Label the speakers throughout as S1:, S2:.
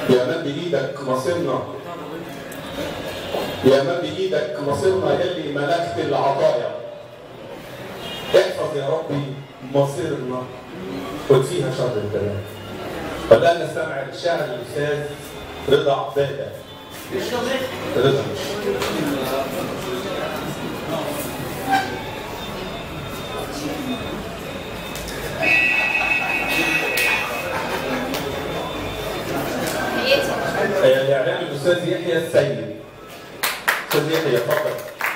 S1: يا من بإيدك مصيرنا يا من بإيدك مصيرنا يلي ملكت العطايا احفظ يا ربي مصيرنا وتفيها شر الكلام والآن نستمع للشاعر الأستاذ رضا عبادة رضا إعلام الأستاذ يحيى السيد أستاذ يحيى اتفضل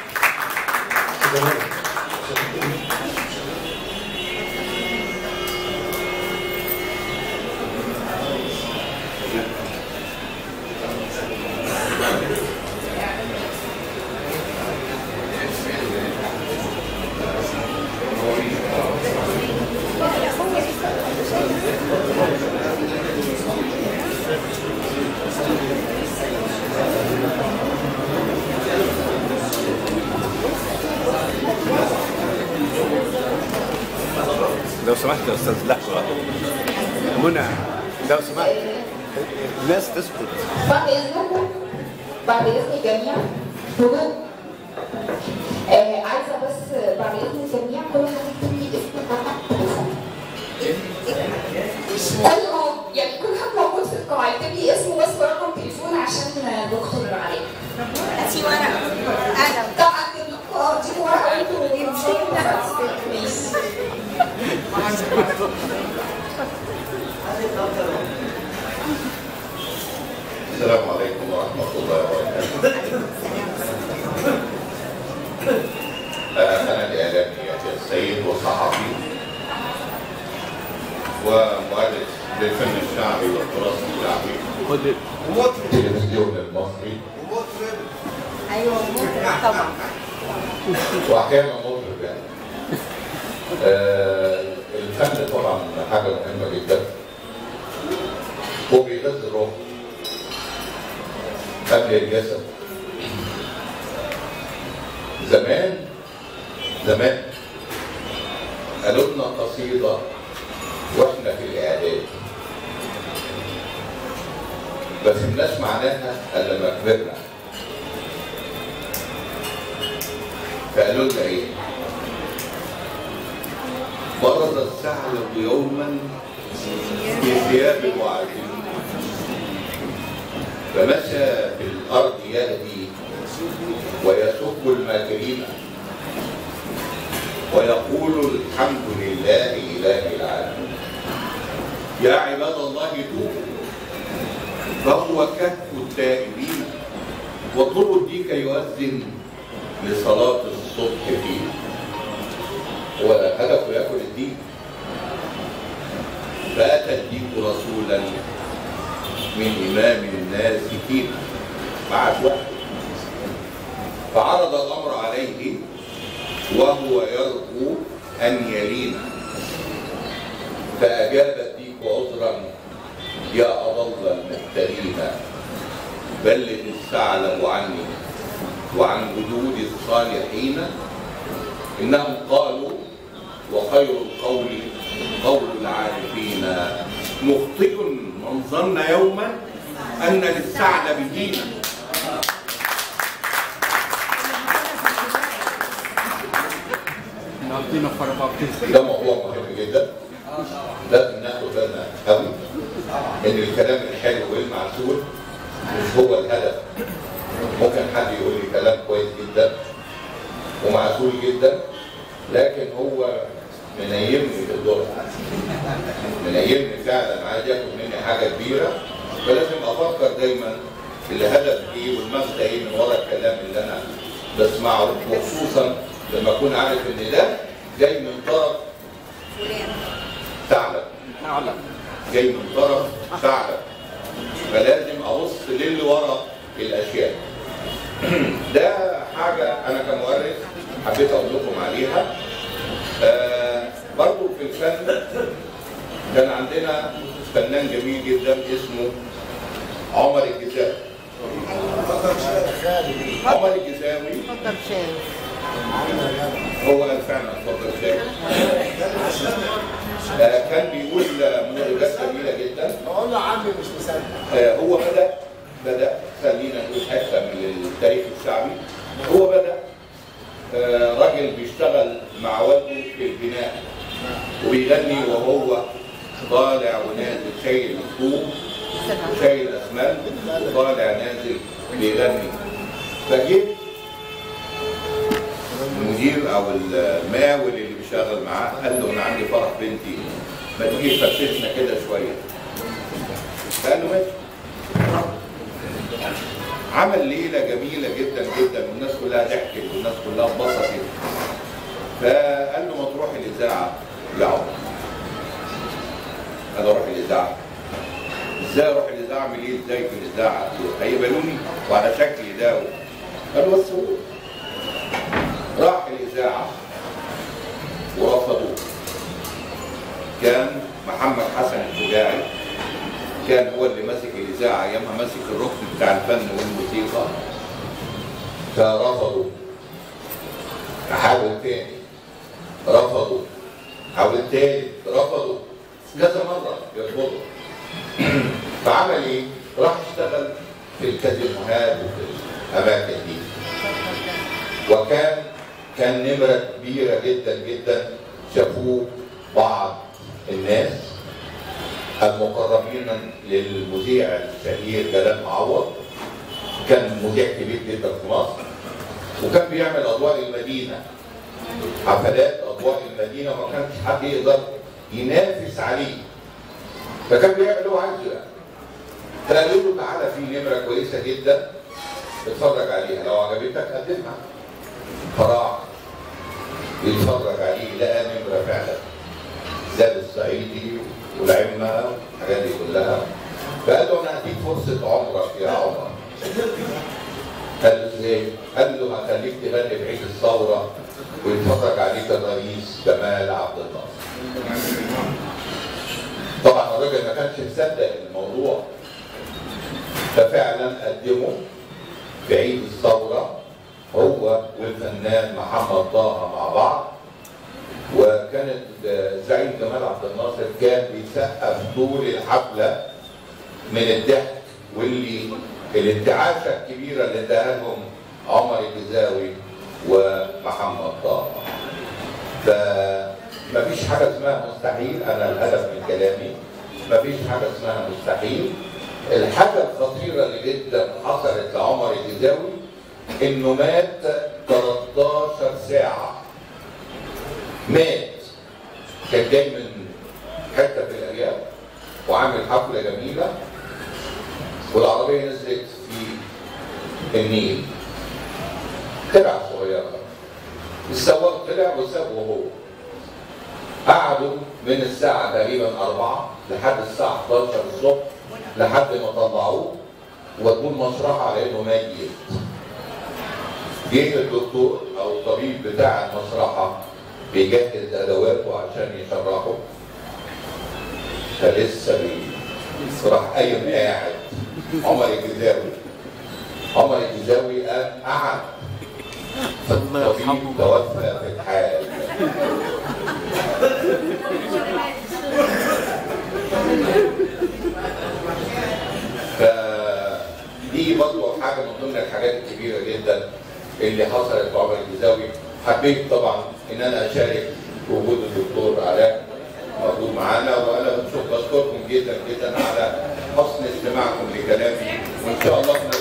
S2: لو سمحت يا استاذ لحظه منى لو سمحت الناس تسكت
S3: بعد اذنكم بعد اذن الجميع هدوء آه عايزه بس بعد اذن الجميع كل واحد يكتب لي اسم ايوه يعني كل حد موجود في القاعه يكتب لي اسمه بس ورقم تليفون عشان دكتور عليه
S4: هاتي ورقة قلم
S3: طب اكتب لكم اه دي ورقه وانتوا ماشي
S1: السلام عليكم ورحمة الله وبركاته. أنا الإعلامي يحيى السيد وصحفي ومؤلف للفن الشعبي والتراث الشعبي
S2: خد
S1: التلفزيون المصري
S4: ايوه ممكن طبعا
S1: وأحيانا مطرب يعني. آه، الفن طبعا حاجة مهمة جدا وبيغذي الروح قبل الجسد زمان زمان قالوا لنا قصيدة واحنا في الإعداد ما فهمناش معناها إلا لما كبرنا فقالوا لنا إيه؟ برز الثعلب يوما في ثياب وعجين فمشى في الأرض يهدي ويسب الماكرين ويقول الحمد لله إله العالمين يا عباد الله توبوا فهو كهف التائبين واطلبوا الديك يؤذن لصلاة الصبح فيه هو هدفه ياكل الديك فأتى الديك رسولا من إمام الناس فينا بعد واحد فعرض الأمر عليه وهو يرجو أن يلين فأجاب الديك عذرا يا أضل المفترين بلغ الثعلب عني وعن جدود الصالحين إنهم قالوا وخير القول قول العارفين مخطئ من ظن يوما أن للثعلب دينا
S2: نقضينا فرقات
S1: ده موضوع مهم جدا لازم ناخد بالنا قوي ان الكلام الحلو والمعسول مش هو الهدف ممكن حد يقول لي كلام كويس جدا ومعسول جدا لكن هو منيمني في الدور منيمني فعلا عايز ياخد مني حاجه كبيره فلازم افكر دايما الهدف ايه والمغزى ايه من ورا الكلام اللي انا بسمعه وخصوصا لما اكون عارف ان ده جاي من طرف ثعلب
S2: نعلم
S1: جاي من طرف ثعلب فلازم ابص للي ورا الاشياء ده حاجه انا كمؤرخ حبيت اقول لكم عليها آه برضو في الفن كان عندنا فنان جميل جدا اسمه عمر الجزاوي عمر الجزاوي
S4: اتفضل شاي
S1: هو قال فعلا اتفضل شاي آه كان بيقول موهبات جميله جدا
S5: بقول له عمي مش مساعد
S1: آه، هو بدا بدا خلينا نقول حته من التاريخ الشعبي هو بدا آه، راجل بيشتغل مع والده في البناء وبيغني وهو طالع ونازل شايل الطوب وشايل اسمنت وطالع نازل بيغني فجيت المدير او المقاول اللي بيشتغل معاه قال له انا عندي فرح بنتي ما تيجي تفتشنا كده شويه فقال له ماشي عمل ليله جميله جدا جدا والناس كلها ضحكت والناس كلها اتبسطت فقال له ما تروح الاذاعه يا عمر قال له اروح الاذاعه ازاي اروح الاذاعه اعمل ايه ازاي في الاذاعه هيقبلوني وعلى شكلي ده قال له بس هو راح الاذاعه ورفضوه كان محمد حسن الشجاعي كان هو اللي ماسك الاذاعه ايامها ماسك الركن بتاع الفن والموسيقى فرفضوا حاول تاني رفضوا حاول تاني رفضوا كذا مره يرفضوا فعمل ايه؟ راح اشتغل في الكازينوهات وفي الاماكن دي وكان كان نمره كبيره جدا جدا شافوه بعض الناس المقربين للمذيع الشهير جلال معوض كان مذيع كبير جدا في مصر وكان بيعمل اضواء المدينه حفلات اضواء المدينه ما كانش حد يقدر ينافس عليه فكان بيعمل اللي هو عايزه يعني فقالوا له تعالى في نمره كويسه جدا اتفرج عليها لو عجبتك قدمها فراح يتفرج عليه لقى نمره فعلا زاد الصعيدي والعمة والحاجات دي كلها فقال له انا هديك فرصة عمرك يا عمر قال له ازاي؟ قال له هخليك تغني في عيد الثورة ويتفرج عليك الرئيس جمال عبد الناصر. طبعا الراجل ما كانش مصدق الموضوع ففعلا قدمه في عيد الثورة هو والفنان محمد طه مع بعض وكانت زعيم جمال عبد الناصر كان بيسقف طول الحفله من الضحك واللي الانتعاشه الكبيره اللي اداها لهم عمر الجزاوي ومحمد طه. فمفيش حاجه اسمها مستحيل انا الهدف من كلامي مفيش حاجه اسمها مستحيل الحاجه الخطيره اللي جدا حصلت لعمر الجزاوي انه مات 13 ساعه مات كان جاي من حته في الارياف وعامل حفله جميله والعربيه نزلت في النيل تبع صغيره السواق طلع وسابه هو قعدوا من الساعة تقريبا أربعة لحد الساعة 11 الصبح لحد ما طلعوه ودوه المشرحة على إنه ميت. جه الدكتور أو الطبيب بتاع المشرحة بيجهز ادواته عشان يشرحه فلسه بي راح قايم قاعد عمر الجزاوي عمر الجزاوي قام قعد فالطبيب توفى في الحال فدي برضه حاجه من ضمن الحاجات الكبيره جدا اللي حصلت لعمر الجزاوي حبيت طبعا ان انا اشارك في وجود الدكتور علاء موجود معانا وانا بشكركم جدا جدا على حسن استماعكم لكلامي وان شاء الله